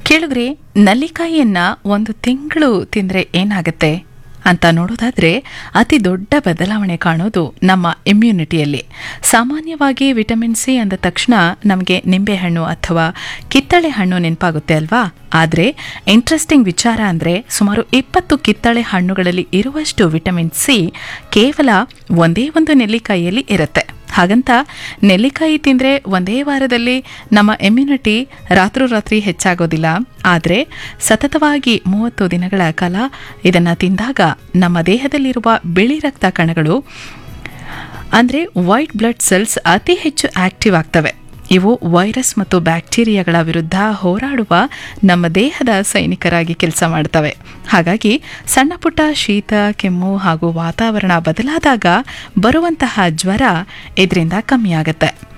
ಕೇಳಿದ್ರೆ ನಲ್ಲಿಕಾಯಿಯನ್ನ ಒಂದು ತಿಂಗಳು ತಿಂದರೆ ಏನಾಗುತ್ತೆ ಅಂತ ನೋಡೋದಾದ್ರೆ ಅತಿ ದೊಡ್ಡ ಬದಲಾವಣೆ ಕಾಣೋದು ನಮ್ಮ ಇಮ್ಯುನಿಟಿಯಲ್ಲಿ ಸಾಮಾನ್ಯವಾಗಿ ವಿಟಮಿನ್ ಸಿ ಅಂದ ತಕ್ಷಣ ನಮಗೆ ನಿಂಬೆಹಣ್ಣು ಅಥವಾ ಕಿತ್ತಳೆ ಹಣ್ಣು ನೆನಪಾಗುತ್ತೆ ಅಲ್ವಾ ಆದರೆ ಇಂಟ್ರೆಸ್ಟಿಂಗ್ ವಿಚಾರ ಅಂದರೆ ಸುಮಾರು ಇಪ್ಪತ್ತು ಕಿತ್ತಳೆ ಹಣ್ಣುಗಳಲ್ಲಿ ಇರುವಷ್ಟು ವಿಟಮಿನ್ ಸಿ ಕೇವಲ ಒಂದೇ ಒಂದು ನೆಲ್ಲಿಕಾಯಿಯಲ್ಲಿ ಇರುತ್ತೆ ಹಾಗಂತ ನೆಲ್ಲಿಕಾಯಿ ತಿಂದರೆ ಒಂದೇ ವಾರದಲ್ಲಿ ನಮ್ಮ ಇಮ್ಯುನಿಟಿ ರಾತ್ರೋರಾತ್ರಿ ಹೆಚ್ಚಾಗೋದಿಲ್ಲ ಆದರೆ ಸತತವಾಗಿ ಮೂವತ್ತು ದಿನಗಳ ಕಾಲ ಇದನ್ನು ತಿಂದಾಗ ನಮ್ಮ ದೇಹದಲ್ಲಿರುವ ಬಿಳಿ ರಕ್ತ ಕಣಗಳು ಅಂದರೆ ವೈಟ್ ಬ್ಲಡ್ ಸೆಲ್ಸ್ ಅತಿ ಹೆಚ್ಚು ಆಕ್ಟಿವ್ ಆಗ್ತವೆ ಇವು ವೈರಸ್ ಮತ್ತು ಬ್ಯಾಕ್ಟೀರಿಯಾಗಳ ವಿರುದ್ಧ ಹೋರಾಡುವ ನಮ್ಮ ದೇಹದ ಸೈನಿಕರಾಗಿ ಕೆಲಸ ಮಾಡ್ತವೆ ಹಾಗಾಗಿ ಸಣ್ಣ ಪುಟ್ಟ ಶೀತ ಕೆಮ್ಮು ಹಾಗೂ ವಾತಾವರಣ ಬದಲಾದಾಗ ಬರುವಂತಹ ಜ್ವರ ಇದರಿಂದ ಕಮ್ಮಿಯಾಗುತ್ತೆ